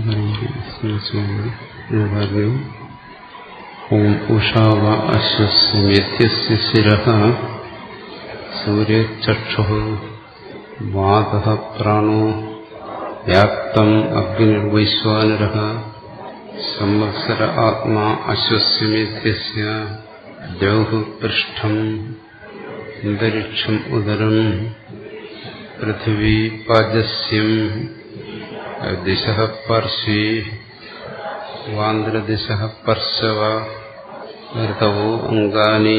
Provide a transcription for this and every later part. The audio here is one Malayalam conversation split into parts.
പറഞ്ഞു ഓം ഉഷാവ അശ്വസ്യമേധ്യസ്യ ശിരഃ സൂര്യചക്ഷു വാത പ്രാണോ വ്യാപ്തം അഗ്നിർവൈശ്വാനര സംവത്സര ആത്മാ അശ്വസ്യമേധ്യസ്യ ദ്യൗഹ് പൃഷ്ഠം അന്തരിക്ഷം ഉദരം പൃഥിവീ പാജസ്യം ദിശ പാർശ്വീ വാന്ദ്രദിശ പർശവ ഋതവോ അംഗാനി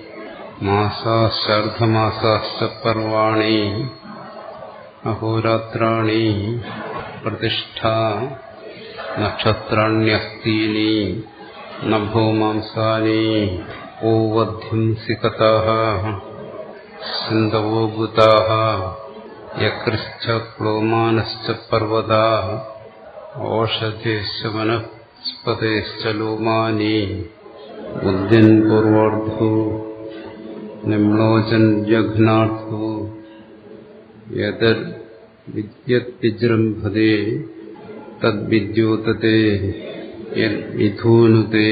മാസാശ്ചർദ്ധമാസാശ്ച പർവാണി അഹോരാത്രാണി പ്രതിഷ്ഠ നക്ഷത്രാണ്യസ്തീനി നഭോമാംസാനി ഓവധ്യംസികത സിന്ധവോ ഭൂതാ യകൃശ്ച ക്ലോമാനശ്ച പർവ്വതാ ഓഷധേശ്ച വനസ്പതേശ്ച ലോമാനി ബുദ്ധിൻ പൂർവാർദ്ധോ നിമ്ലോചൻ ജഘ്നാർത്ഥോ യതർ വിദ്യത്തിജൃംഭതേ തദ്വിദ്യോതത്തെ യദ്വിധൂനുതേ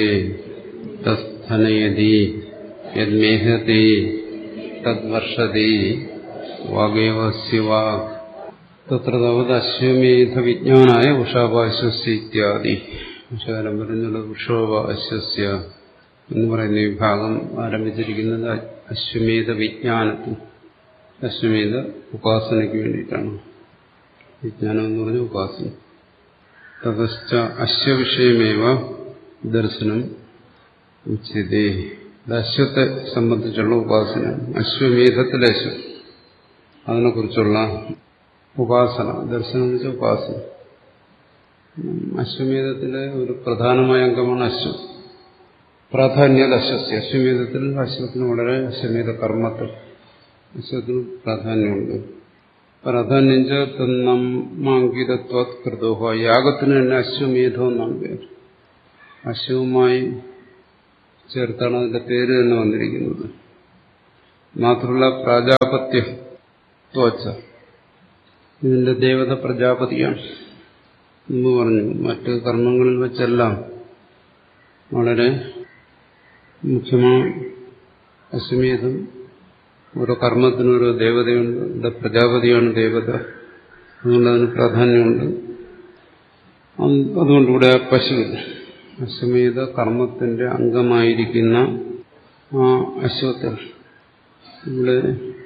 തസ്ഥനയതി യദ്മേഹത്തെ തദ്വർഷതി വാഗേവസ്യ വാഗ് തത്ര താവത് അശ്വമേധ വിജ്ഞാനായ ഉഷാപാശ്വസ്യ ഇത്യാദി ഉഷാരം പറഞ്ഞുള്ള ഉഷോപാശ്വസ്യ എന്ന് പറയുന്ന ഈ ഭാഗം ആരംഭിച്ചിരിക്കുന്നത് അശ്വമേധ വിജ്ഞാനത്തിൽ അശ്വമേധ ഉപാസനയ്ക്ക് വേണ്ടിയിട്ടാണ് വിജ്ഞാനം എന്ന് പറഞ്ഞ ഉപാസന തതശ്ച അശ്വവിഷയമേവ ദർശനം ഉച്ചതേ ഇത് അശ്വത്തെ സംബന്ധിച്ചുള്ള ഉപാസന അശ്വമേധത്തിലെ അശ്വം അതിനെക്കുറിച്ചുള്ള ഉപാസന ദർശനം എന്ന് വെച്ചാൽ ഉപാസന അശ്വമേധത്തിലെ ഒരു പ്രധാനമായ അംഗമാണ് അശ്വം പ്രാധാന്യത അശ്വസ്യ അശ്വമേധത്തിൽ അശ്വത്തിന് വളരെ അശ്വമേധ കർമ്മത്തിൽ അശ്വത്തിന് പ്രാധാന്യമുണ്ട് പ്രാധാന്യം തന്നമാങ്കിതത്വത് കൃതോഹ യാഗത്തിന് തന്നെ അശ്വമേധം എന്നാണ് പേര് അശ്വവുമായി ചേർത്താണ് അതിന്റെ പേര് തന്നെ വന്നിരിക്കുന്നത് മാത്രമല്ല പ്രാജാപത്യ ത്വച്ച ഇതിന്റെ ദേവത പ്രജാപതിയാണ് മുമ്പ് പറഞ്ഞു മറ്റ് കർമ്മങ്ങളിൽ വെച്ചെല്ലാം വളരെ മുഖ്യമാണ് അശ്വമേധം ഓരോ കർമ്മത്തിനും ഓരോ ദേവതയുണ്ട് ഇവിടെ പ്രജാപതിയാണ് ദേവത അതുകൊണ്ട് അതിന് പ്രാധാന്യമുണ്ട് അതുകൊണ്ടിവിടെ പശുവിന് അശ്വമേധ കർമ്മത്തിന്റെ അംഗമായിരിക്കുന്ന ആ അശ്വത്തിൽ ഇവിടെ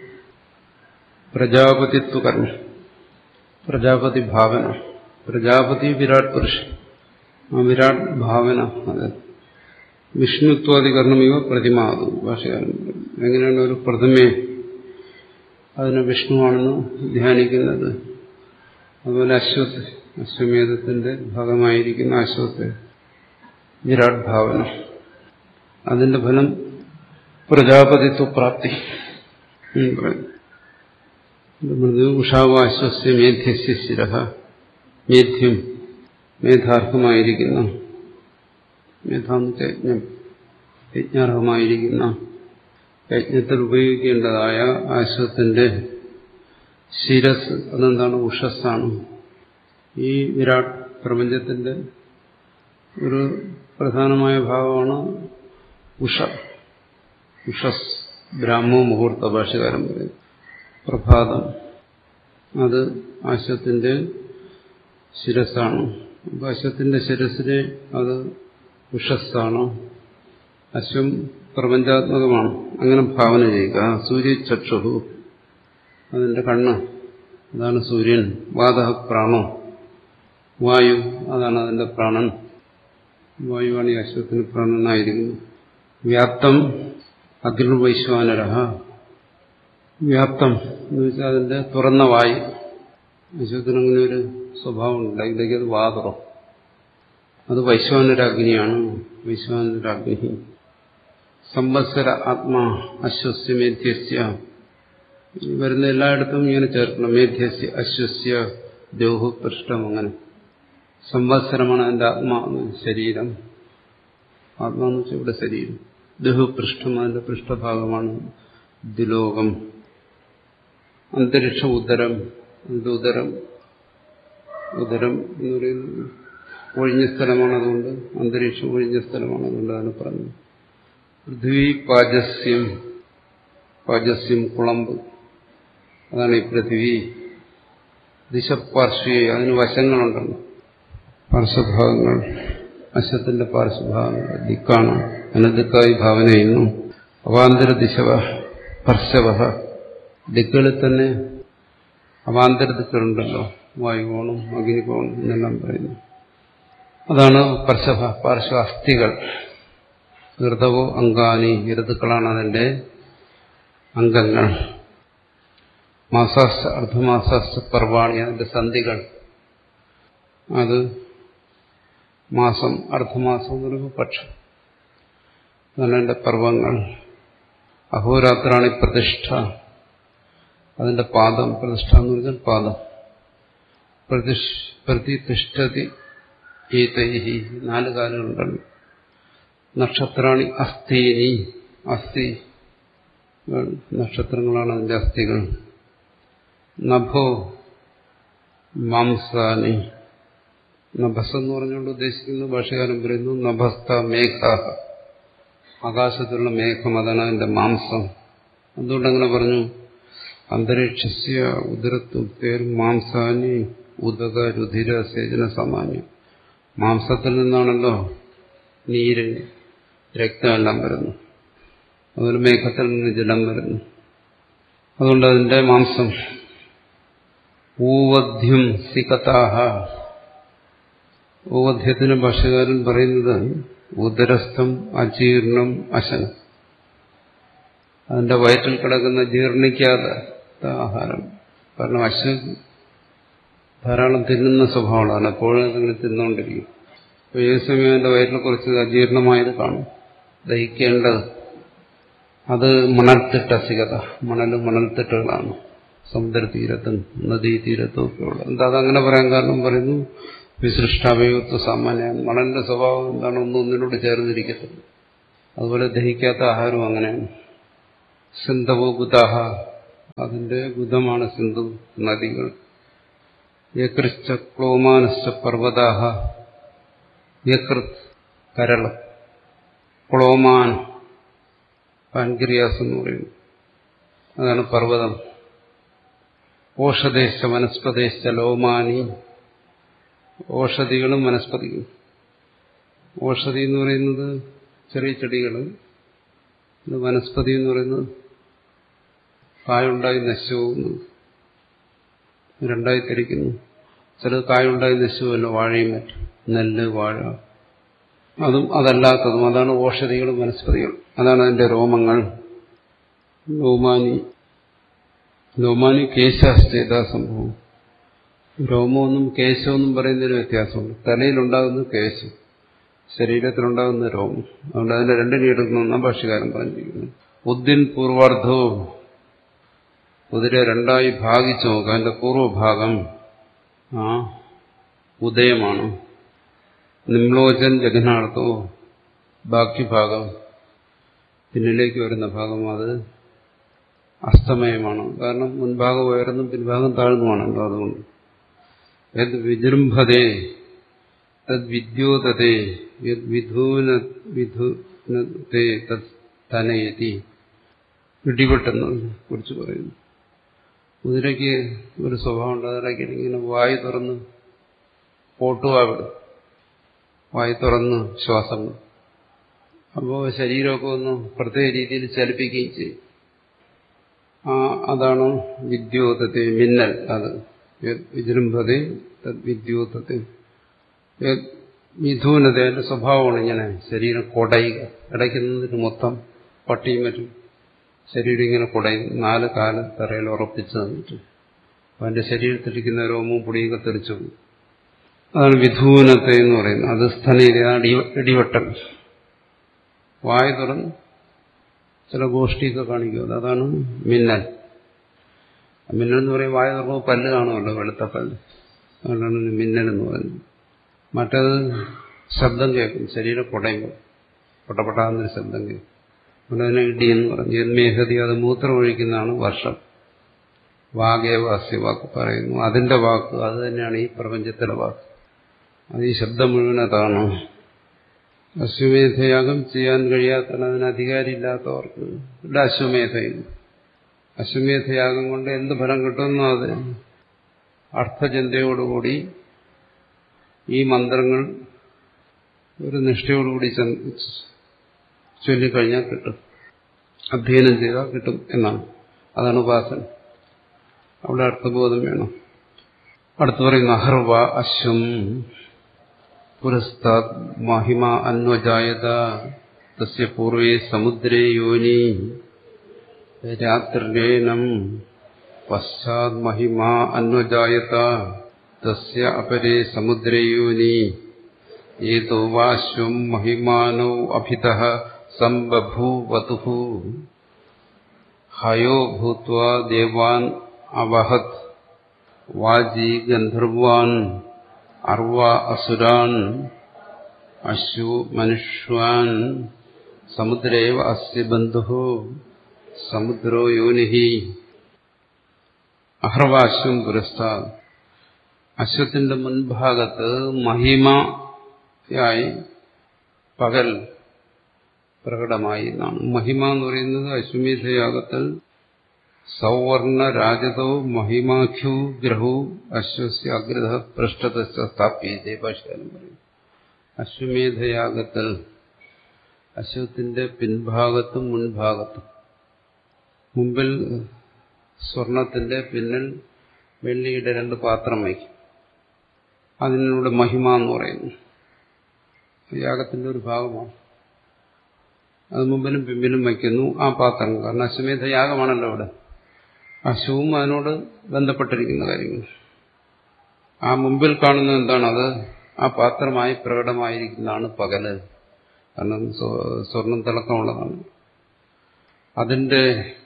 പ്രജാപതിത്വ കർമ്മം പ്രജാപതി ഭാവന പ്രജാപതി വിരാട് പുരുഷൻ ആ വിരാട് ഭാവന അത് വിഷ്ണുത്വാദികരണം ഇവ പ്രതിമാകും ഭാഷകാരൻ എങ്ങനെയാണ് ഒരു പ്രതിമയെ അതിനെ വിഷ്ണുവാണെന്ന് ധ്യാനിക്കുന്നത് അതുപോലെ അശ്വത്ത് അശ്വമേധത്തിന്റെ ഭാഗമായിരിക്കുന്ന അശ്വത്ത് വിരാട് ഭാവന അതിന്റെ ഫലം പ്രജാപതിത്വ പ്രാപ്തി മൃദു ഉഷാവാശ്വസ്യ മേധ്യസ്യ ശിര മേധ്യം മേധാർഹമായിരിക്കുന്ന മേധാന്ത യജ്ഞം യജ്ഞാർഹമായിരിക്കുന്ന യജ്ഞത്തിൽ ഉപയോഗിക്കേണ്ടതായ ആശ്വത്തിന്റെ ശിരസ് അതെന്താണ് ഉഷസ്സാണ് ഈ വിരാട് പ്രപഞ്ചത്തിന്റെ ഒരു പ്രധാനമായ ഭാഗമാണ് ഉഷ ഉഷസ് ബ്രാഹ്മോ മുഹൂർത്ത ഭാഷകാരം പറയും പ്രഭാതം അത് ആശ്വത്തിന്റെ ശിരസ്സാണ് അപ്പൊ അശ്വത്തിന്റെ ശിരസിനെ അത് ഉഷസ്സാണ് അശ്വം പ്രപഞ്ചാത്മകമാണ് അങ്ങനെ ഭാവന ചെയ്യുക സൂര്യചക്ഷു അതിന്റെ കണ്ണ് അതാണ് സൂര്യൻ വാത പ്രാണോ വായു അതാണ് അതിന്റെ പ്രാണൻ വായുവാണ് ഈ അശ്വത്തിന് പ്രാണനായിരിക്കുന്നത് വ്യാപ്തം അഗ്നിർവൈശ്വാനര വ്യാപ്തം എന്ന് വെച്ചാൽ അതിന്റെ തുറന്ന വായു അശ്വത്തിന് അങ്ങനെ ഒരു സ്വഭാവം ഉണ്ട് ഇതിലേക്ക് അത് വാതറോ അത് വൈശ്വാനരാഗ്നിയാണ് വൈശ്വാനരാഗ്നി സംവത്സര ആത്മാ അശ്വസ്യ മേധ്യസ്യ വരുന്ന എല്ലായിടത്തും ഇങ്ങനെ ചേർക്കണം മേധ്യസ്യ അശ്വസ്യ ദ്യോഹു പൃഷ്ഠം അങ്ങനെ സംവത്സരമാണ് അതിന്റെ ആത്മാ ശരീരം ആത്മാന്ന് വെച്ചാൽ ഇവിടെ ശരീരം ദഹു പൃഷ്ഠം അതിന്റെ പൃഷ്ഠഭാഗമാണ് ദ്വിലോകം അന്തരിക്ഷ ഉദരം അതിന്റെ ഉദരം ഉദരം എന്ന് പറയുന്നത് ഒഴിഞ്ഞ സ്ഥലമാണ് അതുകൊണ്ട് അന്തരീക്ഷം ഒഴിഞ്ഞ സ്ഥലമാണ് അതുകൊണ്ട് അതിന് പറഞ്ഞു പൃഥ്വി പാജസ്യം പാജസ്യം കുളമ്പ് അതാണ് ഈ പൃഥ്വി ദിശപാർശ്വി അതിന് വശങ്ങളുണ്ടല്ലോ പാർശ്വഭാഗങ്ങൾ വശത്തിന്റെ പാർശ്വഭാഗങ്ങൾ ദിക്കാണ് അതിന് ദിക്കായി ഭാവന ചെയ്യുന്നു അവാന്തര ദിശവ പർശവ ദിക്കുകളിൽ തന്നെ അവാന്തര ദിക്കുകളുണ്ടല്ലോ വായുകോണും അഗ്നികോണും എന്നെല്ലാം പറയുന്നു അതാണ് പർശവ പാർശ്വ അസ്ഥികൾ ഋതവോ അങ്കാനി ഋതുക്കളാണ് അതിന്റെ അംഗങ്ങൾ മാസാസ് അർദ്ധമാസാസ് പർവാണി അതിന്റെ സന്ധികൾ അത് മാസം അർദ്ധമാസം എന്ന് പറയുമ്പോൾ പക്ഷം അതാണ് അതിന്റെ പർവങ്ങൾ അഹോരാത്രാണി പ്രതിഷ്ഠ അതിന്റെ പാദം പ്രതിഷ്ഠ എന്ന് പറഞ്ഞാൽ പാദം പ്രതിഷ്ഠതി ഏതൈഹി നാല് കാലുകളുണ്ടല്ലോ നക്ഷത്രാണി അസ്ഥീനി അസ്ഥി നക്ഷത്രങ്ങളാണ് അതിന്റെ അസ്ഥികൾ നഭോ മാംസാനി നഭസ് എന്ന് പറഞ്ഞുകൊണ്ട് ഉദ്ദേശിക്കുന്നത് ഭാഷകാരൻ പറയുന്നു നഭസ്ഥ മേഘ ആകാശത്തുള്ള മേഘം അതാണ് അതിന്റെ മാംസം എന്തുകൊണ്ടങ്ങനെ പറഞ്ഞു അന്തരീക്ഷസ്യ ഉദരത്തുക്തേർ മാംസാനി ഉദക രുധിര സേചന സാമാന്യം മാംസത്തിൽ നിന്നാണല്ലോ നീര് രക്തമെല്ലാം വരുന്നു അതുപോലെ മേഘത്തിൽ നിന്ന് ജലം വരുന്നു അതുകൊണ്ട് അതിന്റെ മാംസം ഊവധ്യം സികതാഹ ഊവധ്യത്തിന് ഭാഷകാരൻ പറയുന്നത് ഉദരസ്ഥം അജീർണം അശനം അതിന്റെ വയറ്റിൽ കിടക്കുന്ന ജീർണിക്കാത്ത ആഹാരം കാരണം അശ ധാരാളം തിന്നുന്ന സ്വഭാവമാണ് എപ്പോഴും അതിങ്ങനെ തിന്നുകൊണ്ടിരിക്കും അപ്പോൾ ഏത് സമയം അതിന്റെ വയറ്റിൽ കുറച്ച് അജീർണമായത് കാണും ദഹിക്കേണ്ടത് അത് മണൽത്തിട്ട സികത മണലും മണൽത്തിട്ടുകളാണ് സമുദ്രതീരത്തും നദീതീരത്തും ഒക്കെ ഉള്ളത് എന്താ അതങ്ങനെ പറയാൻ കാരണം പറയുന്നു വിസൃഷ്ടാവയവത്വ സാമാന്യ മണലിന്റെ സ്വഭാവം എന്താണ് ഒന്നൊന്നിനോട് ചേർന്നിരിക്കത്തില്ല അതുപോലെ ദഹിക്കാത്ത ആഹാരവും അങ്ങനെയാണ് സിന്ധവോ ഗുദാഹ അതിന്റെ ഗുദമാണ് സിന്ധു നദികൾ യകൃശ്ച ക്ലോമാനശ്ച പർവ്വതാഹ യകൃത് കരളം ക്ലോമാൻ പാൻക്രിയാസ് എന്ന് പറയുന്നു അതാണ് പർവ്വതം ഓഷദേശ വനസ്പദേശ ലോമാനി ഓഷധികളും വനസ്പതികളും ഓഷധി എന്ന് പറയുന്നത് ചെറിയ ചെടികൾ വനസ്പതി എന്ന് പറയുന്നത് കായുണ്ടായി നശിച്ചു പോകുന്നു രണ്ടായി തിരിക്കുന്നു ചിലത് കായുണ്ടായി നശിച്ചുവല്ലോ വാഴയും മറ്റും നെല്ല് വാഴ അതും അതല്ലാത്തതും അതാണ് ഓഷധികളും വനസ്പതികളും അതാണ് അതിന്റെ രോമങ്ങൾ ലോമാനി ലോമാനി കേശാസ്ഥേത സംഭവം രോമമൊന്നും കേശമൊന്നും പറയുന്നതിന് വ്യത്യാസമുണ്ട് തലയിലുണ്ടാകുന്ന കേശം ശരീരത്തിലുണ്ടാകുന്ന രോമം അതുകൊണ്ട് അതിന്റെ രണ്ടിനെ എടുക്കണമെന്നാണ് ഭാഷകാരൻ പറഞ്ഞിരിക്കുന്നത് ഉദ്ദിൻ പൂർവാർദ്ധവും കുതിര രണ്ടായി ഭാഗിച്ചു നോക്കുക അതിന്റെ പൂർവ്വഭാഗം ആ ഉദയമാണ് നിമ്ലോചൻ ജഗനാർത്ഥോ ബാക്കി ഭാഗം പിന്നിലേക്ക് വരുന്ന ഭാഗം അത് അസ്തമയമാണ് കാരണം മുൻഭാഗം ഉയർന്നും പിൻഭാഗം താഴ്ന്നുമാണല്ലോ അതുകൊണ്ട് യത് വിജൃംഭതേ തദ് വിദ്യോതേ യത് വിധൂന വിധുനത്തെ തത് തനയതി ഇടിപെട്ടെന്നതിനെ കുറിച്ച് പറയുന്നു കുതിരയ്ക്ക് ഒരു സ്വഭാവം ഉണ്ട് അതിടയ്ക്ക് ഇങ്ങനെ വായു തുറന്ന് പോട്ടുവാ വിടും വായു തുറന്ന് ശ്വാസം അപ്പോൾ ശരീരമൊക്കെ ഒന്ന് പ്രത്യേക രീതിയിൽ ചലിപ്പിക്കുകയും ചെയ്യും ആ അതാണ് വിദ്യോതത്തെ മിന്നൽ അത് വിജൃംഭത വിദ്യോതത്തെ മിഥുനത അതിന്റെ സ്വഭാവമാണ് ഇങ്ങനെ ശരീരം കൊടയുക ഇടയ്ക്കുന്നതിന് മൊത്തം പട്ടിയും മറ്റും ശരീരം ഇങ്ങനെ കുടയും നാല് കാല് തറയിൽ ഉറപ്പിച്ചു തന്നിട്ട് അവന്റെ ശരീരത്തിലിരിക്കുന്ന രോമവും പൊടിയൊക്കെ തെറിച്ചു അതാണ് വിധൂനത്തെ എന്ന് പറയുന്നത് അത് സ്ഥലയിലാണ് ഇടിവട്ടം വായ തുറന്ന് ചില ഗോഷ്ടിയൊക്കെ കാണിക്കും അതാണ് മിന്നൽ മിന്നൽ എന്ന് പറയും വായ തുറക്കുമ്പോൾ പല്ല് കാണുമല്ലോ വെളുത്ത പല്ല് അതുകൊണ്ടാണ് മിന്നൽ എന്ന് പറയുന്നത് മറ്റത് ശബ്ദം കേൾക്കും ശരീരം കുടയുമ്പോൾ പൊട്ടപ്പൊട്ടാന്നൊരു ശബ്ദം കേൾക്കും അതുകൊണ്ട് അതിനെ ഇടി എന്ന് പറഞ്ഞു ജന്മേഹതി അത് മൂത്രമൊഴിക്കുന്നതാണ് വർഷം വാഗേവാസ്യ വാക്ക് പറയുന്നു അതിന്റെ വാക്ക് അത് തന്നെയാണ് ഈ പ്രപഞ്ചത്തിലെ വാക്ക് അത് ഈ ശബ്ദം മുഴുവൻ അതാണ് അശ്വമേധയാഗം ചെയ്യാൻ കഴിയാത്ത അതിന് അധികാരമില്ലാത്തവർക്ക് ഇവിടെ അശ്വമേധയില്ല അശ്വമേധയാഗം കൊണ്ട് എന്ത് ഫലം കിട്ടുന്നു അത് അർത്ഥചിന്തയോടുകൂടി ഈ മന്ത്രങ്ങൾ ഒരു നിഷ്ഠയോടുകൂടി ചൊല്ലിക്കഴിഞ്ഞാൽ കിട്ടും അധ്യയനം ചെയ്താൽ കിട്ടും എന്നാണ് അതാണ് ഉപാസന അവിടെ അർത്ഥബോധം വേണം അടുത്ത് പറയുന്നു അഹർവ അശ്വം പുരസ്താത് മഹിമ അന്വജായത തസ്യ പൂർവേ സമുദ്രേ യോനി രാത്രിലേനം പശ്ചാത് മഹിമ അന്വജായത തസ്യ അപരേ സമുദ്രേ യോനി ഏതോ വാശ്വം മഹിമാനോ അഭിത സംബഭൂവതു ഹയോ ഭൂത്വാ ദേവാൻ അവഹത് വാജി ഗന്ധർവാൻ അർവ അസുരാൻ അശു മനുഷ്വാൻ സമുദ്രേവ അസ്യ ബന്ധു സമുദ്രോ യോനി അഹർവാശ്വം പുരസ്താ അശ്വത്തിന്റെ മുൻഭാഗത്ത് മഹിമയായി പകൽ പ്രകടമായി എന്നാണ് മഹിമ എന്ന് പറയുന്നത് അശ്വമേധയാഗത്തിൽ സൗവർണ രാജതോ മഹിമാഖ്യു ഗ്രഹു അശ്വസ്യ അഗ്രഹ പൃഷ്ഠത സ്ഥാപ്യത്തെ ഭാഷകാലം പറയും അശ്വമേധയാഗത്തിൽ അശ്വത്തിന്റെ പിൻഭാഗത്തും മുൻഭാഗത്തും മുമ്പിൽ സ്വർണത്തിന്റെ പിന്നിൽ വെള്ളിയുടെ രണ്ട് പാത്രം വയ്ക്കും അതിനൂടെ മഹിമ എന്ന് പറയുന്നു യാഗത്തിന്റെ ഒരു ഭാഗമാണ് അത് മുമ്പിലും പിമ്പിലും വയ്ക്കുന്നു ആ പാത്രം കാരണം അശ്വമേധ യാഗമാണല്ലോ ഇവിടെ അശ്വവും അതിനോട് ബന്ധപ്പെട്ടിരിക്കുന്ന കാര്യങ്ങൾ ആ മുമ്പിൽ കാണുന്നത് എന്താണത് ആ പാത്രമായി പ്രകടമായിരിക്കുന്നതാണ് പകല് കാരണം സ്വർണം തിളക്കമുള്ളതാണ് അതിന്റെ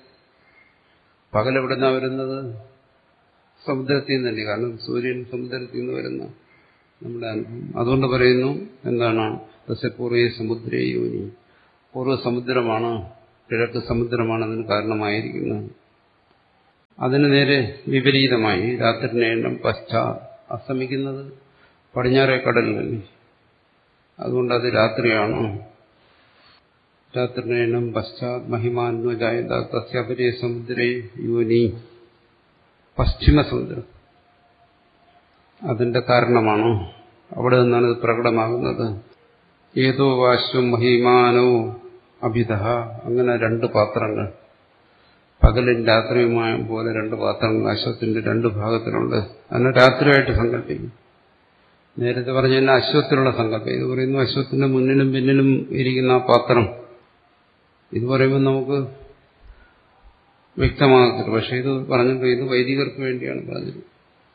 പകലെവിടുന്ന വരുന്നത് സമുദ്രത്തിൽ നിന്നല്ലേ കാരണം സൂര്യൻ സമുദ്രത്തിൽ നിന്ന് വരുന്ന നമ്മുടെ അനുഭവം അതുകൊണ്ട് പറയുന്നു എന്താണ് ദശപൂർവ്വ സമുദ്രേ യോനി പൂർവ്വ സമുദ്രമാണ് കിഴക്ക് സമുദ്രമാണ് അതിന് കാരണമായിരിക്കുന്നത് അതിന് നേരെ വിപരീതമായി രാത്രി എണ്ണം പശ്ചാ അസ്തമിക്കുന്നത് പടിഞ്ഞാറേ കടലിലല്ലേ അതുകൊണ്ട് അത് രാത്രിയാണ് രാത്രി എണ്ണം പശ്ചാത് മഹിമാന്വജായത തസ്യപരേ സമുദ്രേ യോനി പശ്ചിമ സമുദ്രം അതിന്റെ കാരണമാണ് അവിടെ നിന്നാണ് ഇത് പ്രകടമാകുന്നത് ഏതോ വാശ്വം മഹിമാനോ അഭിത അങ്ങനെ രണ്ട് പാത്രങ്ങൾ പകലും രാത്രിയുമായ പോലെ രണ്ട് പാത്രങ്ങൾ അശ്വത്തിന്റെ രണ്ട് ഭാഗത്തിലുണ്ട് അതിനെ രാത്രിയായിട്ട് സങ്കല്പിക്കും നേരത്തെ പറഞ്ഞ തന്നെ അശ്വത്തിലുള്ള സങ്കല്പം ഇത് പറയുന്നു അശ്വത്തിന്റെ മുന്നിലും പിന്നിലും ഇരിക്കുന്ന ആ പാത്രം ഇത് പറയുമ്പോൾ നമുക്ക് വ്യക്തമാകത്തില്ല പക്ഷെ ഇത് പറഞ്ഞിട്ട് ഇത് വൈദികർക്ക് വേണ്ടിയാണ് പറഞ്ഞത്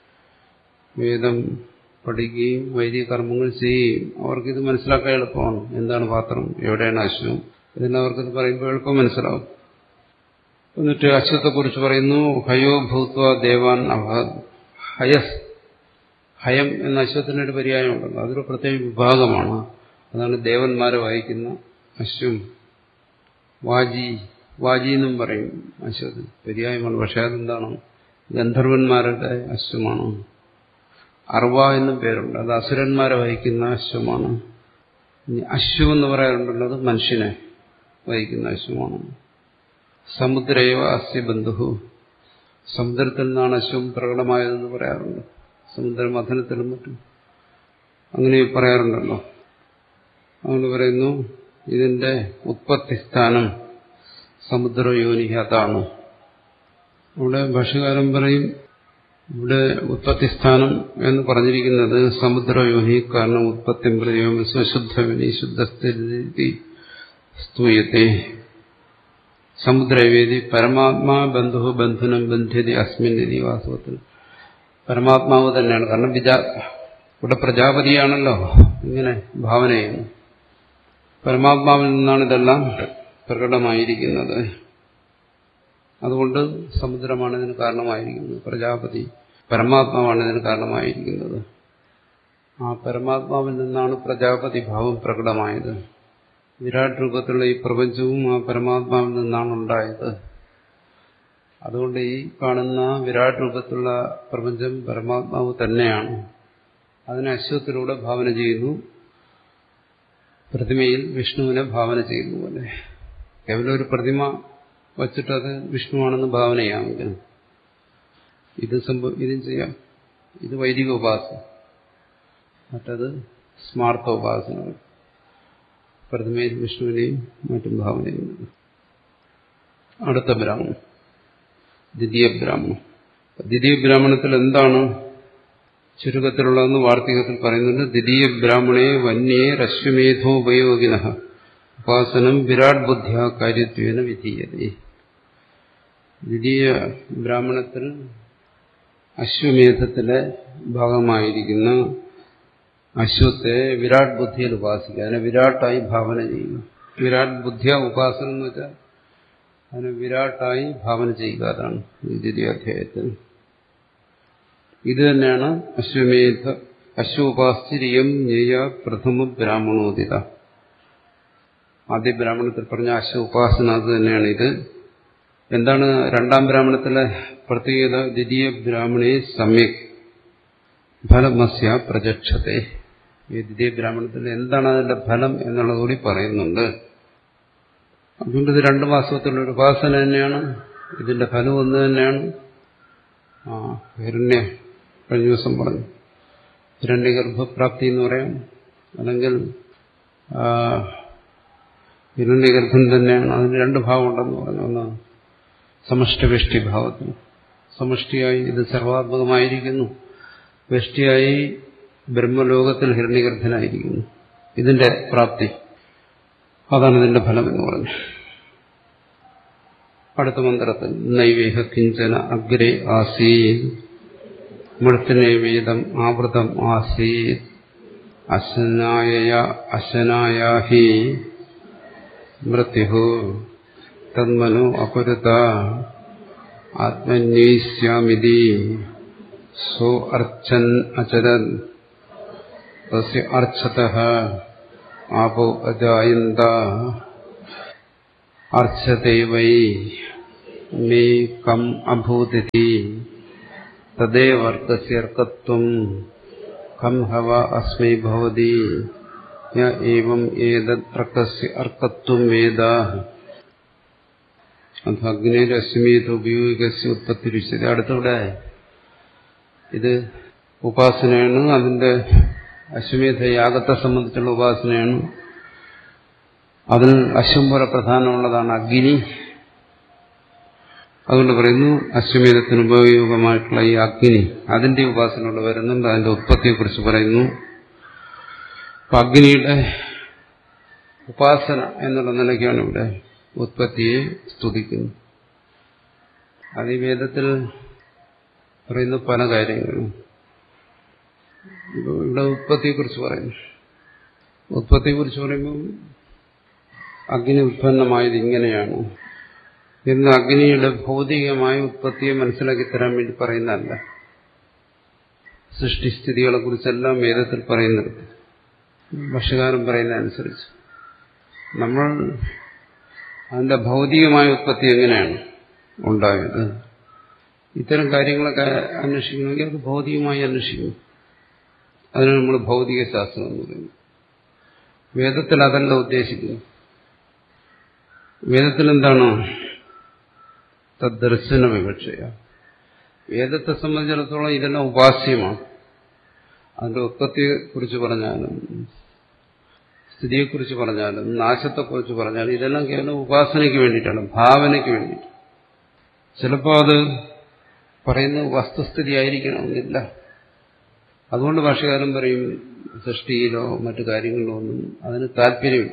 വേദം പഠിക്കുകയും വൈദിക കർമ്മങ്ങൾ ചെയ്യുകയും അവർക്കിത് മനസ്സിലാക്കാൻ എളുപ്പമാണ് എന്താണ് പാത്രം എവിടെയാണ് അശ്വം ഇതിന് അവർക്കിത് പറയുമ്പോൾ എളുപ്പം മനസ്സിലാവും എന്നിട്ട് അശ്വത്തെക്കുറിച്ച് പറയുന്നു ഹയോ ഭൂത്വ ദേവാൻ ഹയസ് ഹയം എന്ന അശ്വത്തിനൊരു പര്യായമുണ്ടല്ലോ അതൊരു പ്രത്യേക വിഭാഗമാണ് അതാണ് ദേവന്മാരെ വഹിക്കുന്ന അശ്വം വാജി വാജി എന്നും പറയും അശ്വത്തിന് പര്യായമാണ് പക്ഷെ അതെന്താണ് ഗന്ധർവന്മാരുടെ അശ്വമാണ് അർവ എന്നും പേരുണ്ട് അത് അസുരന്മാരെ വഹിക്കുന്ന അശ്വമാണ് അശ്വം എന്ന് പറയാറുണ്ടല്ലോ അത് മനുഷ്യനെ വഹിക്കുന്ന അശ്വമാണ് സമുദ്രയവ അസ്യ ബന്ധു സമുദ്രത്തിൽ നിന്നാണ് അശ്വം പ്രകടമായതെന്ന് പറയാറുണ്ട് സമുദ്രമഥനത്തിലും മറ്റും അങ്ങനെ പറയാറുണ്ടല്ലോ അതുകൊണ്ട് പറയുന്നു ഇതിന്റെ ഉത്പത്തിസ്ഥാനം സമുദ്രയോനി അതാണ് ഇവിടെ ഭാഷകാരൻ പറയും ഇവിടെ ഉത്പത്തിസ്ഥാനം എന്ന് പറഞ്ഞിരിക്കുന്നത് സമുദ്രയോനി കാരണം ഉത്പത്തി പ്രയോഗം സ്വശുദ്ധവിനി ശുദ്ധസ്ഥിതി സ്തൂയത്തെ സമുദ്രവേദി പരമാത്മാ ബന്ധു ബന്ധുനം ബന്ധ്യതി അസ്മിൻ നിധി വാസ്തവത്തിൽ പരമാത്മാവ് തന്നെയാണ് കാരണം വിജാ ഇവിടെ പ്രജാപതിയാണല്ലോ ഇങ്ങനെ ഭാവന ചെയ്യുന്നു പരമാത്മാവിൽ നിന്നാണ് ഇതെല്ലാം പ്രകടമായിരിക്കുന്നത് അതുകൊണ്ട് സമുദ്രമാണ് ഇതിന് കാരണമായിരിക്കുന്നത് പ്രജാപതി പരമാത്മാവാണ് ഇതിന് കാരണമായിരിക്കുന്നത് ആ പരമാത്മാവിൽ നിന്നാണ് പ്രജാപതി ഭാവം പ്രകടമായത് വിരാട് രൂപത്തിലുള്ള ഈ പ്രപഞ്ചവും ആ പരമാത്മാവിൽ നിന്നാണ് ഉണ്ടായത് അതുകൊണ്ട് ഈ കാണുന്ന വിരാട് രൂപത്തിലുള്ള പ്രപഞ്ചം പരമാത്മാവ് തന്നെയാണ് അതിനെ അശ്വത്തിലൂടെ ഭാവന ചെയ്യുന്നു പ്രതിമയിൽ വിഷ്ണുവിനെ ഭാവന ചെയ്യുന്ന പോലെ കേവലം ഒരു പ്രതിമ വച്ചിട്ട് അത് വിഷ്ണുവാണെന്ന് ഭാവന ചെയ്യാമെങ്കിൽ ഇത് സംഭവ ഇതും ചെയ്യാം ഇത് വൈദിക ഉപാസന മറ്റത് സ്മാർത്ഥ ഉപാസന പ്രതിമയിൽ വിഷ്ണുവിനെയും മറ്റും ഭാവന ചെയ്യുന്നത് അടുത്ത ബ്രാഹ്മണം ദ്വിതീയ ബ്രാഹ്മണം ദ്വിതീയ ബ്രാഹ്മണത്തിൽ എന്താണ് ചുരുക്കത്തിലുള്ളതെന്ന് വാർത്തികത്തിൽ പറയുന്നുണ്ട് ദ്വിതീയ ബ്രാഹ്മണേ വന്യേ രശ്വമേധോപയോഗിന ഉപാസനം വിരാട് ബുദ്ധിയ കാര്യത്വേന വിധീയതേ ദ്വിതീയ ബ്രാഹ്മണത്തിൽ അശ്വമേധത്തിലെ ഭാഗമായിരിക്കുന്ന അശ്വത്തെ വിരാട് ബുദ്ധിയിൽ ഉപാസിക്കുക അതിനെ വിരാട്ടായി ഭാവന ചെയ്യുക വിരാട് ബുദ്ധിയ ഉപാസന എന്ന് വെച്ചാൽ അതിനെ വിരാട്ടായി ഭാവന ചെയ്യുക അതാണ് ഈ ദ്വിതീയ അധ്യായത്തിൽ ഇത് തന്നെയാണ് അശ്വമേധ അശ്വോപാശ്ചര്യം ജ്ഞേയ പ്രഥമ ബ്രാഹ്മണോദിത ആദ്യ ബ്രാഹ്മണത്തിൽ പറഞ്ഞ അശ്വ ഉപാസന അത് തന്നെയാണ് ഇത് എന്താണ് രണ്ടാം ബ്രാഹ്മണത്തിലെ പ്രത്യേകത ദ്വിതീയ ബ്രാഹ്മണേ സമ്യക് ഫലമസ്യ പ്രജക്ഷത്തെ ഈ ദ്വിതീയ ബ്രാഹ്മണത്തിൽ എന്താണ് അതിന്റെ ഫലം എന്നുള്ളത് കൂടി പറയുന്നുണ്ട് അതുകൊണ്ട് ഇത് രണ്ട് മാസത്തിലുള്ള ഒരു ഉപാസന തന്നെയാണ് ഇതിന്റെ ഫലം ഒന്ന് തന്നെയാണ് ആ ഹിരണ്യ കഴിഞ്ഞ ദിവസം പറഞ്ഞു ഹിരണ്യഗർഭപ്രാപ്തി എന്ന് പറയാം അല്ലെങ്കിൽ ഹിരണ്യഗർഭൻ തന്നെയാണ് അതിന് രണ്ട് ഭാവമുണ്ടെന്ന് പറഞ്ഞു ഒന്ന് സമഷ്ടിവൃഷ്ടി ഭാവത്തിൽ സമഷ്ടിയായി ഇത് സർവാത്മകമായിരിക്കുന്നു വ്യഷ്ടിയായി ബ്രഹ്മലോകത്തിൽ ഹിരണ്യഗർഭനായിരിക്കുന്നു ഇതിന്റെ പ്രാപ്തി അതാണ് ഇതിന്റെ ഫലം എന്ന് പറഞ്ഞു അടുത്ത മന്ത്രത്തിൽ നൈവേഹ കിഞ്ചന അഗ്രേ ആസീത് മൃത്തിനൈവേദം ആവൃതം ആസീത് അശനായ അശനായാഹി മൃത്യു തന്മനു അപുരത ആത്മന്യേഷ്യാമിതി സോ അർച്ചൻ അചരൻ തസ്യ അർച്ചതഃ ആപോ അജായന്ത അർച്ചത്തെ വൈ മേ കം അഭൂതിഥി തദ്ദേവർക്കസ്യർക്കത്വം കം ഹവ അസ്മൈ ഭവതി യ ഏവം ഏതർക്കസ്യ അർക്കത്വം വേദ അത് അഗ്നേരശ്മീത് ഉപയോഗിക്കസ്യ ഉത്പത്തി വിശദ അടുത്തവിടെ ഇത് ഉപാസനയാണ് അതിന്റെ അശ്വമേധ യാഗത്തെ സംബന്ധിച്ചുള്ള ഉപാസനയാണ് അതിൽ അശ്വം പോലെ പ്രധാനമുള്ളതാണ് അഗ്നി അതുകൊണ്ട് പറയുന്നു അശ്വമേധത്തിന് ഉപയോഗമായിട്ടുള്ള ഈ അഗ്നി അതിന്റെ ഉപാസനകൾ വരുന്നുണ്ട് അതിന്റെ ഉത്പത്തിയെക്കുറിച്ച് പറയുന്നു അപ്പൊ അഗ്നിയുടെ ഉപാസന എന്നുള്ള നിലയ്ക്കാണ് ഇവിടെ ഉത്പത്തിയെ സ്തുതിക്കുന്നത് അത് ഈ വേദത്തിൽ പറയുന്ന പല കാര്യങ്ങളും ഇവിടെ ഉത്പത്തിയെക്കുറിച്ച് പറയുന്നു ഉത്പത്തിയെക്കുറിച്ച് പറയുമ്പോൾ അഗ്നി ഉത്പന്നമായത് ഇങ്ങനെയാണ് എന്ന് അഗ്നിയുടെ ഭൗതികമായ ഉത്പത്തിയെ മനസ്സിലാക്കി തരാൻ വേണ്ടി പറയുന്നതല്ല സൃഷ്ടിസ്ഥിതികളെ കുറിച്ചെല്ലാം വേദത്തിൽ പറയുന്നത് ഭക്ഷ്യകാരം പറയുന്ന അനുസരിച്ച് നമ്മൾ അതിന്റെ ഭൗതികമായ ഉത്പത്തി എങ്ങനെയാണ് ഉണ്ടായത് ഇത്തരം കാര്യങ്ങളൊക്കെ അന്വേഷിക്കണമെങ്കിൽ അത് ഭൗതികമായി അന്വേഷിക്കണം അതിന് നമ്മൾ ഭൗതിക ശാസ്ത്രം എന്ന് പറയുന്നു വേദത്തിൽ അതല്ല ഉദ്ദേശിക്കുന്നു വേദത്തിൽ എന്താണ് തദ്ദർശന വിവക്ഷയ വേദത്തെ സംബന്ധിച്ചിടത്തോളം ഇതെല്ലാം ഉപാസ്യമാണ് അതിന്റെ ഉത്പത്തിയെക്കുറിച്ച് പറഞ്ഞാലും സ്ഥിതിയെക്കുറിച്ച് പറഞ്ഞാലും നാശത്തെക്കുറിച്ച് പറഞ്ഞാലും ഇതെല്ലാം കേവലം ഉപാസനയ്ക്ക് വേണ്ടിയിട്ടാണ് ഭാവനയ്ക്ക് വേണ്ടിയിട്ട് ചിലപ്പോൾ അത് പറയുന്ന വസ്തുസ്ഥിതി ആയിരിക്കണമെന്നില്ല അതുകൊണ്ട് ഭാഷകാരൻ പറയും സൃഷ്ടിയിലോ മറ്റു കാര്യങ്ങളിലോ ഒന്നും അതിന് താല്പര്യമില്ല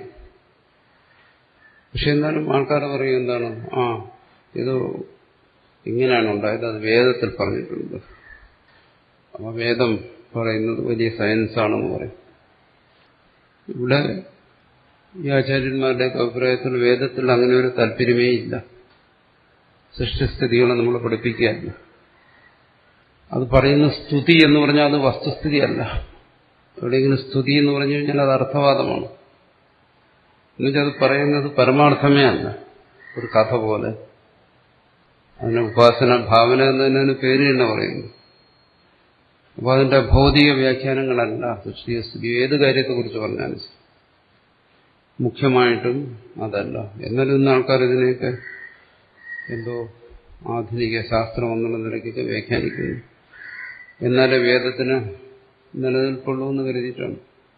പക്ഷെ എന്നാലും ആൾക്കാർ പറയും എന്താണ് ആ ഇത് ഇങ്ങനെയാണ് ഉണ്ടായത് അത് വേദത്തിൽ പറഞ്ഞിട്ടുണ്ട് അപ്പൊ വേദം പറയുന്നത് വലിയ സയൻസാണെന്ന് പറയും ഇവിടെ ഈ ആചാര്യന്മാരുടെ അഭിപ്രായത്തിൽ വേദത്തിൽ അങ്ങനെ ഒരു താല്പര്യമേ ഇല്ല സൃഷ്ടിസ്ഥിതികളെ നമ്മൾ പഠിപ്പിക്കുകയല്ല അത് പറയുന്ന സ്തുതി എന്ന് പറഞ്ഞാൽ അത് വസ്തുസ്ഥിതിയല്ല എവിടെയെങ്കിലും സ്തുതി എന്ന് പറഞ്ഞു കഴിഞ്ഞാൽ അത് അർത്ഥവാദമാണ് എന്നുവെച്ചാൽ അത് പറയുന്നത് പരമാർത്ഥമേ അല്ല ഒരു കഥ പോലെ അതിന് ഉപാസന ഭാവന എന്നതിന് പേര് തന്നെ പറയുന്നു അപ്പോൾ അതിന്റെ ഭൗതിക വ്യാഖ്യാനങ്ങളല്ല സൃഷ്ടിയ സ്ഥിതി ഏത് കാര്യത്തെക്കുറിച്ച് പറഞ്ഞാലും ശരി. മുഖ്യമായിട്ടും അതല്ല എന്നാലും ഇന്ന് ആൾക്കാർ ഇതിനെയൊക്കെ എന്തോ ആധുനിക ശാസ്ത്രം എന്നുള്ള നിലയ്ക്കൊക്കെ വ്യാഖ്യാനിക്കുന്നു എന്നാലേ വേദത്തിന് നിലനിൽപ്പുള്ളൂ എന്ന് കരുതിയിട്ടാണ്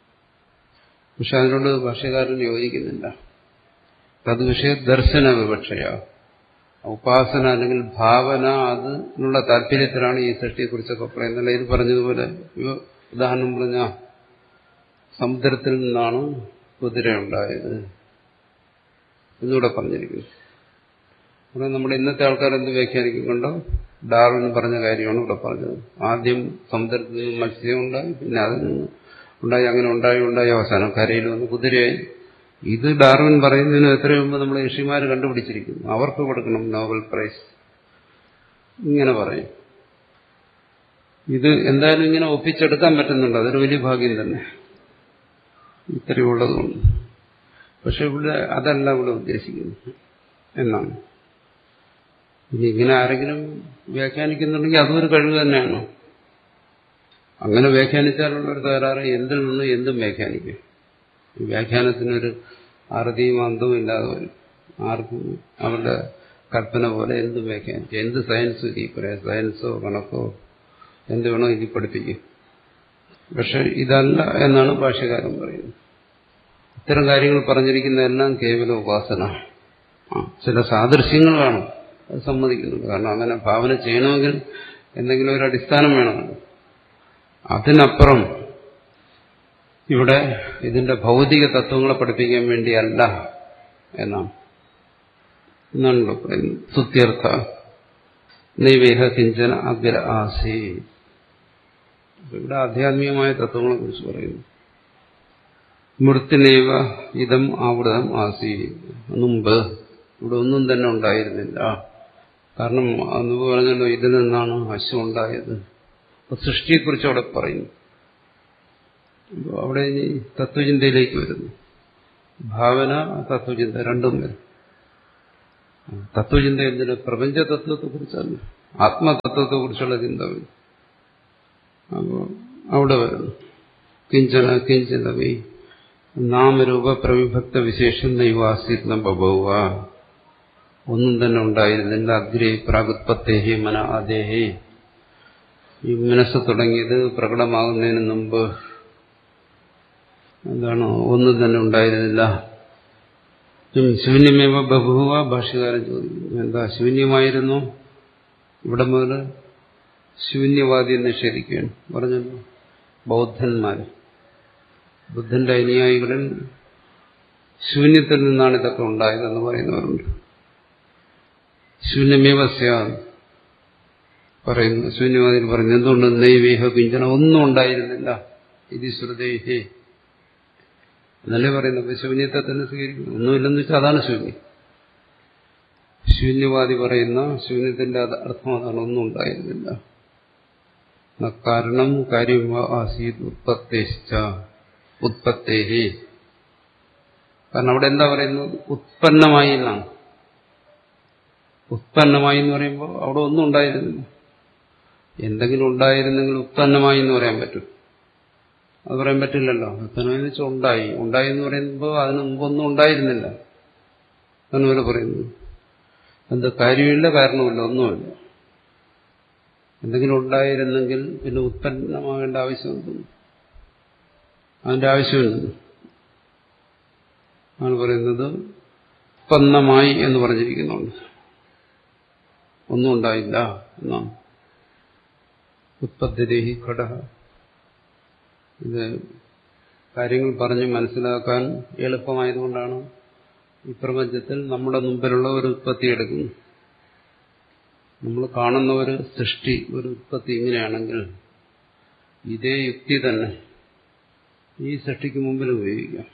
പക്ഷെ അതിനോട് ഭാഷ്യകാരൻ യോജിക്കുന്നില്ല തദ്വിഷയ ദർശന വിവക്ഷയ ഉപാസന അല്ലെങ്കിൽ ഭാവന അതിനുള്ള താല്പര്യത്തിലാണ് ഈ സൃഷ്ടിയെക്കുറിച്ചൊക്കെ പറയുന്നത് ഇത് പറഞ്ഞതുപോലെ ഇവ- ഉദാഹരണം പറഞ്ഞ സമുദ്രത്തിൽ നിന്നാണ് കുതിര ഉണ്ടായത് എന്നിവിടെ പറഞ്ഞിരിക്കുന്നു ഇവിടെ നമ്മുടെ ഇന്നത്തെ ആൾക്കാർ എന്ത് വ്യാഖ്യാനിക്കുന്നുണ്ടോ ഡാർവിൻ പറഞ്ഞ കാര്യമാണ് ഇവിടെ പറഞ്ഞത് ആദ്യം സമുദ്രത്തിൽ നിന്ന് മത്സ്യം ഉണ്ടായി പിന്നെ അതിൽ നിന്ന് ഉണ്ടായി അങ്ങനെ ഉണ്ടായി ഉണ്ടായി അവസാനം കരയിൽ വന്ന് കുതിരയായി ഇത് ഡാർവിൻ പറയുന്നതിന് എത്രയോ മുമ്പ് നമ്മൾ ഋഷിമാർ കണ്ടുപിടിച്ചിരിക്കുന്നു അവർക്ക് കൊടുക്കണം നോബൽ പ്രൈസ് ഇങ്ങനെ പറയും ഇത് എന്തായാലും ഇങ്ങനെ ഒപ്പിച്ചെടുക്കാൻ പറ്റുന്നുണ്ട് അതൊരു വലിയ ഭാഗ്യം തന്നെ ഇത്രയുള്ളതുകൊണ്ട് പക്ഷെ ഇവിടെ അതല്ല ഇവിടെ ഉദ്ദേശിക്കുന്നത് എന്നാണ് ഇനി ഇങ്ങനെ ആരെങ്കിലും വ്യാഖ്യാനിക്കുന്നുണ്ടെങ്കിൽ അതും ഒരു കഴിവ് തന്നെയാണ് അങ്ങനെ വ്യാഖ്യാനിച്ചാലുള്ള ഒരു തകരാറ് എന്തിൽ നിന്ന് എന്തും വ്യാഖ്യാനിക്കും ഈ വ്യാഖ്യാനത്തിനൊരു അറുതിയും അന്തവും ഇല്ലാതെ വരും ആർക്കും അവരുടെ കൽപ്പന പോലെ എന്തും വ്യാഖ്യാനിക്കും എന്ത് സയൻസ് ഈ പറയാം സയൻസോ കണക്കോ എന്ത് വേണോ ഇതിൽ പഠിപ്പിക്കും പക്ഷെ ഇതല്ല എന്നാണ് ഭാഷ്യകാരൻ പറയുന്നത് ഇത്തരം കാര്യങ്ങൾ പറഞ്ഞിരിക്കുന്നതെല്ലാം കേവല ഉപാസന ആ, ചില സാദൃശ്യങ്ങൾ കാണും അത് സമ്മതിക്കുന്നുണ്ട് കാരണം അങ്ങനെ ഭാവന ചെയ്യണമെങ്കിൽ എന്തെങ്കിലും ഒരു അടിസ്ഥാനം വേണമല്ലോ അതിനപ്പുറം ഇവിടെ ഇതിന്റെ ഭൗതിക തത്വങ്ങളെ പഠിപ്പിക്കാൻ വേണ്ടിയല്ല എന്നാണ് എന്നാണല്ലോ പറയുന്നത് സുത്യർത്ഥ നൈവേഹ കിഞ്ചന അഗ്ര ആസി ഇവിടെ ആധ്യാത്മികമായ തത്വങ്ങളെ കുറിച്ച് പറയുന്നു മൃത്തിനേവ ഇതം ആവൃതം ആസി മുമ്പ് ഇവിടെ ഒന്നും തന്നെ ഉണ്ടായിരുന്നില്ല കാരണം അന്ന് പറഞ്ഞല്ലോ ഇതിൽ നിന്നാണ് അശ്വം ഉണ്ടായത് അപ്പൊ സൃഷ്ടിയെക്കുറിച്ച് അവിടെ പറയുന്നു അപ്പൊ അവിടെ ഇനി തത്വചിന്തയിലേക്ക് വരുന്നു ഭാവന തത്വചിന്ത രണ്ടും വരും തത്വചിന്ത എന്തിന് പ്രപഞ്ച തത്വത്തെക്കുറിച്ചല്ല ആത്മതത്വത്തെക്കുറിച്ചുള്ള ചിന്ത വരും അപ്പോൾ അവിടെ വരുന്നു കിഞ്ചന കിഞ്ചനവി നാമരൂപ പ്രവിഭക്ത വിശേഷം നൈവാസിത്ന ബഭൗവ ഒന്നും തന്നെ ഉണ്ടായിരുന്നില്ല അഗ്രേ പ്രാഗുത്പത്തേഹി മന അതേഹി ഈ മനസ്സ് തുടങ്ങിയത് പ്രകടമാകുന്നതിന് മുമ്പ് എന്താണ് ഒന്നും തന്നെ ഉണ്ടായിരുന്നില്ല ഉം, ശൂന്യമേവ ബഭുവ ഭാഷകാരൻ ചോദിക്കുന്നു എന്താ ശൂന്യമായിരുന്നു ഇവിടെ മുതൽ ശൂന്യവാദിയെ നിഷേധിക്കുകയാണ് പറഞ്ഞല്ലോ ബൗദ്ധന്മാർ ബുദ്ധന്റെ അനുയായികളിൽ ശൂന്യത്തിൽ നിന്നാണ് ഇതൊക്കെ ഉണ്ടായതെന്ന് പറയുന്നവരുണ്ട് ശൂന്യമേവ സ്യാദ് പറയുന്നു ശൂന്യവാദിയിൽ പറയുന്നു എന്തുകൊണ്ട് നൈവേഹ കിഞ്ചന ഒന്നും ഉണ്ടായിരുന്നില്ല ഇത് ശ്രുതേഹേ എന്നല്ലേ പറയുന്നത് ശൂന്യത്തെ തന്നെ സ്വീകരിക്കുന്നു ഒന്നുമില്ലെന്ന് വെച്ചാൽ അതാണ് ശൂന്യം ശൂന്യവാദി പറയുന്ന ശൂന്യത്തിന്റെ അത് അർത്ഥം അതാണ് ഒന്നും ഉണ്ടായിരുന്നില്ല ന കാരണം കാര്യം ആസീത് ഉത്പത്തേശ്ച ഉത്പത്തേഹി കാരണം അവിടെ എന്താ പറയുന്നത് ഉത്പന്നമായി എന്നാണ് ഉത്പന്നമായി എന്ന് പറയുമ്പോൾ അവിടെ ഒന്നും ഉണ്ടായിരുന്നില്ല എന്തെങ്കിലും ഉണ്ടായിരുന്നെങ്കിൽ ഉത്പന്നമായി എന്ന് പറയാൻ പറ്റും അത് പറയാൻ പറ്റില്ലല്ലോ ഉത്പന്നമായി എന്ന് വെച്ചാൽ ഉണ്ടായി ഉണ്ടായി എന്ന് പറയുമ്പോൾ അതിന് മുമ്പൊന്നും ഉണ്ടായിരുന്നില്ല അതുപോലെ പറയുന്നു എന്ത് കാര്യമില്ല കാരണമില്ല ഒന്നുമില്ല എന്തെങ്കിലും ഉണ്ടായിരുന്നെങ്കിൽ പിന്നെ ഉത്പന്നമാകേണ്ട ആവശ്യം അതിന്റെ ആവശ്യമില്ല ആണ് പറയുന്നത് ഉത്പന്നമായി എന്ന് പറഞ്ഞിരിക്കുന്നുണ്ട് ഒന്നും ഉണ്ടായില്ല എന്നാണ് ഉത്പത്തിരേഹി ഘടക ഇത് കാര്യങ്ങൾ പറഞ്ഞ് മനസ്സിലാക്കാൻ എളുപ്പമായതുകൊണ്ടാണ് ഈ പ്രപഞ്ചത്തിൽ നമ്മുടെ മുമ്പിലുള്ള ഒരു ഉത്പത്തി എടുക്കുന്നു നമ്മൾ കാണുന്ന ഒരു സൃഷ്ടി ഒരു ഉത്പത്തി ഇങ്ങനെയാണെങ്കിൽ ഇതേ യുക്തി തന്നെ ഈ സൃഷ്ടിക്ക് മുമ്പിൽ ഉപയോഗിക്കാം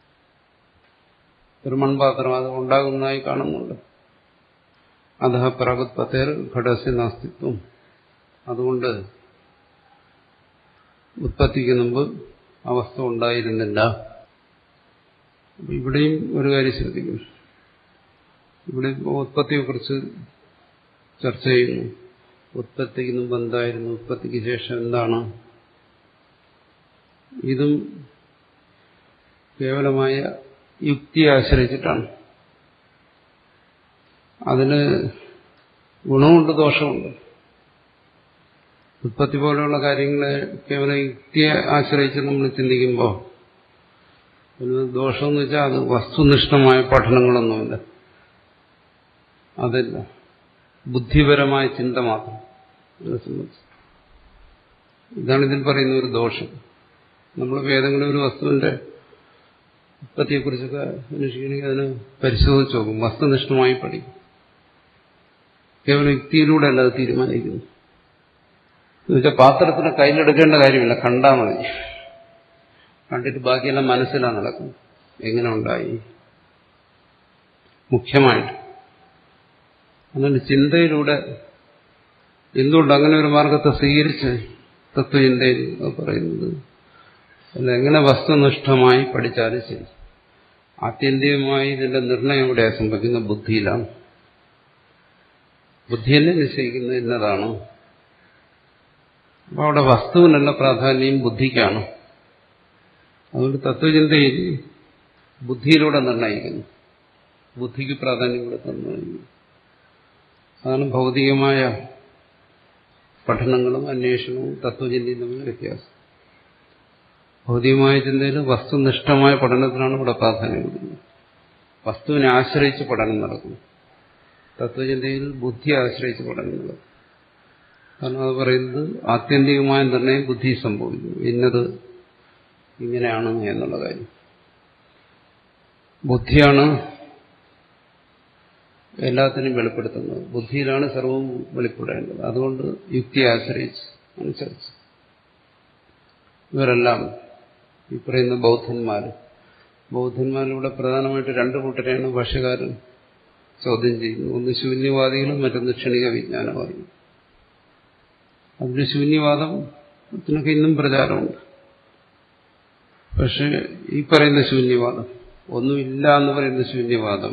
ഒരു മൺപാത്രം അത് ഉണ്ടാകുന്നതായി കാണുന്നുണ്ട് അധ പ്രാഗുത്പത്തേർ ഘടസ്യ നാസ്തിത്വം അതുകൊണ്ട് ഉത്പത്തിക്ക് മുമ്പ് അവസ്ഥ ഉണ്ടായിരുന്നില്ല അപ്പൊ ഇവിടെയും ഒരു കാര്യം ശ്രദ്ധിക്കും ഇവിടെ ഉത്പത്തിയെക്കുറിച്ച് ചർച്ച ചെയ്യുന്നു ഉത്പത്തിക്ക് മുമ്പ് എന്തായിരുന്നു ഉത്പത്തിക്ക് ശേഷം എന്താണ് ഇതും കേവലമായ യുക്തിയെ ആശ്രയിച്ചിട്ടാണ് അതിന് ഗുണമുണ്ട് ദോഷമുണ്ട് ഉത്പത്തി പോലെയുള്ള കാര്യങ്ങളെ കേവലം യുക്തിയെ ആശ്രയിച്ച് നമ്മൾ ചിന്തിക്കുമ്പോൾ ഒരു ദോഷമെന്ന് വെച്ചാൽ അത് വസ്തുനിഷ്ഠമായ പഠനങ്ങളൊന്നുമില്ല അതില്ല ബുദ്ധിപരമായ ചിന്ത മാത്രം ഇതിനെ സംബന്ധിച്ച് ഇതാണ് ഇതിൽ പറയുന്ന ഒരു ദോഷം നമ്മൾ ഏതെങ്കിലും ഒരു വസ്തുവിന്റെ ഉത്പത്തിയെക്കുറിച്ചൊക്കെ അന്വേഷിക്കണമെങ്കിൽ അതിന് പരിശോധിച്ച് നോക്കും വസ്തുനിഷ്ഠമായി പഠിക്കും കേവലം യുക്തിയിലൂടെ അല്ല അത് തീരുമാനിക്കുന്നു എന്നുവെച്ചാൽ പാത്രത്തിന് കയ്യിലെടുക്കേണ്ട കാര്യമില്ല കണ്ടാൽ മതി കണ്ടിട്ട് ബാക്കിയെല്ലാം മനസ്സിലാണ് നടക്കുന്നത് എങ്ങനെ ഉണ്ടായി മുഖ്യമായിട്ട് അങ്ങനെ ചിന്തയിലൂടെ എന്തുകൊണ്ട് അങ്ങനെ ഒരു മാർഗത്തെ സ്വീകരിച്ച് തത്വചിന്തയിൽ പറയുന്നത് അല്ല എങ്ങനെ വസ്തുനിഷ്ഠമായി പഠിച്ചാലും ശരി ആത്യന്തികമായി ഇതിന്റെ നിർണയം ഇവിടെ സംഭവിക്കുന്ന ബുദ്ധിയിലാണ് ബുദ്ധിയല്ലേ നിശ്ചയിക്കുന്നത് ഇന്നതാണ് അപ്പോൾ അവിടെ വസ്തുവിനല്ല പ്രാധാന്യം ബുദ്ധിക്കാണ് അതുകൊണ്ട് തത്വചിന്തയിൽ ബുദ്ധിയിലൂടെ നിർണയിക്കുന്നു ബുദ്ധിക്ക് പ്രാധാന്യം കൊടുത്ത് നിർണയിക്കുന്നു അതാണ് ഭൗതികമായ പഠനങ്ങളും അന്വേഷണവും തത്വചിന്തയും തമ്മിൽ വ്യത്യാസം ഭൗതികമായ ചിന്തയിൽ വസ്തുനിഷ്ഠമായ പഠനത്തിനാണ് ഇവിടെ പ്രാധാന്യം കൊടുക്കുന്നത് വസ്തുവിനെ ആശ്രയിച്ച് പഠനം നടക്കുന്നു തത്വചിന്തയിൽ ബുദ്ധിയെ ആശ്രയിച്ച് പഠനം നടക്കും കാരണം അത് പറയുന്നത് ആത്യന്തികമായ നിർണയം ബുദ്ധി സംഭവിക്കുന്നു ഇന്നത് ഇങ്ങനെയാണ് എന്നുള്ള കാര്യം ബുദ്ധിയാണ് എല്ലാത്തിനും വെളിപ്പെടുത്തുന്നത് ബുദ്ധിയിലാണ് സർവവും വെളിപ്പെടേണ്ടത് അതുകൊണ്ട് യുക്തിയെ ആശ്രയിച്ച് ആണ് ചർച്ച ഇവരെല്ലാം ഈ പറയുന്ന ബൗദ്ധന്മാർ ബൗദ്ധന്മാരിലൂടെ പ്രധാനമായിട്ട് രണ്ട് കൂട്ടരെയാണ് ഭാഷകാരൻ ചോദ്യം ചെയ്യുന്നത് ഒന്ന് ശൂന്യവാദികളും മറ്റൊന്ന് ക്ഷണിക വിജ്ഞാനവാദികളും അതിന് ശൂന്യവാദത്തിനൊക്കെ ഇന്നും പ്രചാരമുണ്ട് പക്ഷെ ഈ പറയുന്ന ശൂന്യവാദം ഒന്നുമില്ല എന്ന് പറയുന്ന ശൂന്യവാദം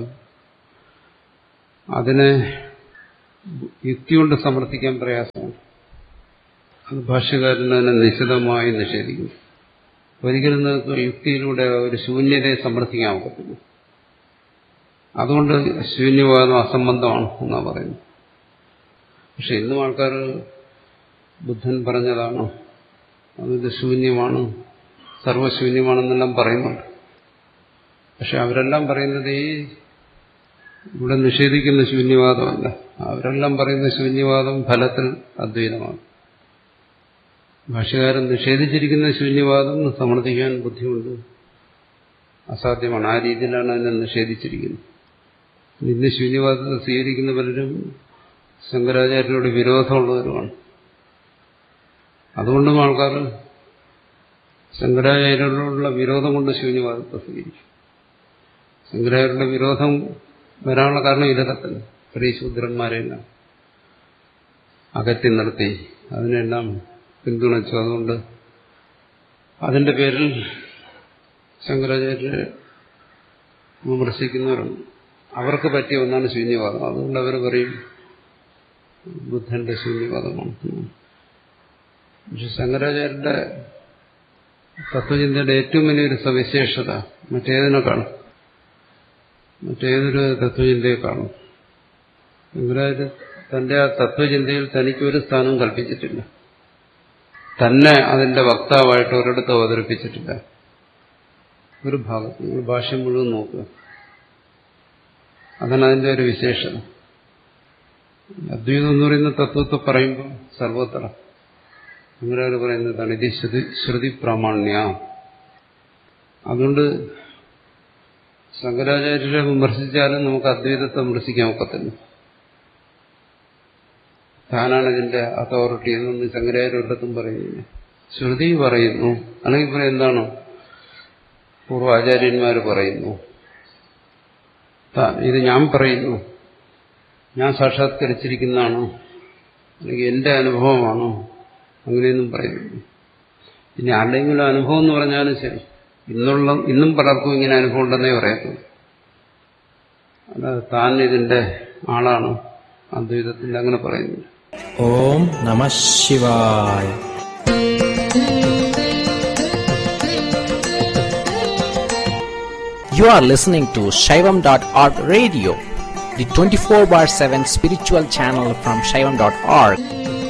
അതിനെ യുക്തി കൊണ്ട് സമർത്ഥിക്കാൻ പ്രയാസമാണ് അത് ഭാഷ്യകാരൻ അതിനെ നിശിതമായി നിഷേധിക്കുന്നു ഒരിക്കലും നിങ്ങൾക്ക് യുക്തിയിലൂടെ ഒരു ശൂന്യതയെ സമർത്ഥിക്കാൻ ഒക്കത്തില്ല അതുകൊണ്ട് ശൂന്യവാദം അസംബന്ധമാണ് എന്നാണ് പറയുന്നത് പക്ഷെ ഇന്നും ആൾക്കാർ ബുദ്ധൻ പറഞ്ഞതാണ് അതിന്റെ ശൂന്യമാണ് സർവശൂന്യമാണെന്നെല്ലാം പറയുന്നുണ്ട് പക്ഷെ അവരെല്ലാം പറയുന്നത് ഈ ഇവിടെ നിഷേധിക്കുന്ന ശൂന്യവാദമല്ല അവരെല്ലാം പറയുന്ന ശൂന്യവാദം ഫലത്തിൽ അദ്വൈതമാണ് ഭാഷകാരൻ നിഷേധിച്ചിരിക്കുന്ന ശൂന്യവാദം സമർത്ഥിക്കാൻ ബുദ്ധിമുണ്ട് അസാധ്യമാണ് ആ രീതിയിലാണ് അതിനെ നിഷേധിച്ചിരിക്കുന്നത് ഇന്ന് ശൂന്യവാദത്തെ സ്വീകരിക്കുന്ന പലരും ശങ്കരാചാര്യരോട് വിരോധമുള്ളവരുമാണ് അതുകൊണ്ടും ആൾക്കാർ ശങ്കരാചാര്യരോടുള്ള വിരോധം കൊണ്ട് ശൂന്യവാദത്തെ സ്വീകരിക്കും ശങ്കരാചാര്യരുടെ വിരോധം വരാനുള്ള കാരണം ഇതൊക്കെ തന്നെ സ്ത്രീശൂദ്രന്മാരെല്ലാം അകറ്റി നിർത്തി അതിനെല്ലാം പിന്തുണച്ചു അതുകൊണ്ട് അതിന്റെ പേരിൽ ശങ്കരാചാര്യരെ വിമർശിക്കുന്നവരുണ്ട് അവർക്ക് പറ്റിയ ഒന്നാണ് ശൂന്യവാദം അതുകൊണ്ട് അവർ പറയും ബുദ്ധന്റെ ശൂന്യവാദമാണ് പക്ഷെ ശങ്കരാചാര്യരുടെ തത്വചിന്തയുടെ ഏറ്റവും വലിയൊരു സവിശേഷത മറ്റേതിനേക്കാളും മറ്റേതൊരു തത്വചിന്തയെക്കാളും ശങ്കരാചാര്യ തന്റെ ആ തത്വചിന്തയിൽ തനിക്കൊരു സ്ഥാനം കൽപ്പിച്ചിട്ടില്ല തന്നെ അതിന്റെ വക്താവായിട്ട് ഒരിടത്ത് അവതരിപ്പിച്ചിട്ടില്ല ഒരു ഭാഗത്ത് നിങ്ങൾ ഭാഷ്യം മുഴുവൻ നോക്കുക അതാണ് അതിന്റെ ഒരു വിശേഷത അദ്വൈതം എന്ന് പറയുന്ന തത്വത്തെ പറയുമ്പോൾ സർവത്ര അങ്ങനെ പറയുന്നതാണ് ഇത് ശ്രുതി ശ്രുതി പ്രാമാണ്യ അതുകൊണ്ട് ശങ്കരാചാര്യരെ വിമർശിച്ചാലും നമുക്ക് അദ്വൈതത്തെ വിമർശിക്കാൻ ഒക്കത്തില്ല താനാണ് ഇതിന്റെ അതോറിറ്റി എന്നൊന്നും ശങ്കരാചാര്യ ഒരിടത്തും പറയുന്നില്ല ശ്രുതി പറയുന്നു അല്ലെങ്കിൽ പറയും എന്താണ് പൂർവാചാര്യന്മാർ പറയുന്നു ഇത് ഞാൻ പറയുന്നു ഞാൻ സാക്ഷാത്കരിച്ചിരിക്കുന്നതാണോ അല്ലെങ്കിൽ എന്റെ അനുഭവമാണോ അങ്ങനെയൊന്നും പറയുന്നു ഇനി ആരുടെയെങ്കിലും അനുഭവം എന്ന് പറഞ്ഞാലും ശരി ഇന്നുള്ള ഇന്നും പലർക്കും ഇങ്ങനെ അനുഭവം ഉണ്ടെന്നേ പറയത്തുള്ളൂ അല്ലാതെ താൻ ഇതിന്റെ ആളാണ് അദ്വൈതത്തിന്റെ അങ്ങനെ പറയുന്നില്ല ഓം നമ ശിവായ You are listening to Shaivam.org radio, the 24 bar 7 spiritual channel from Shaivam.org.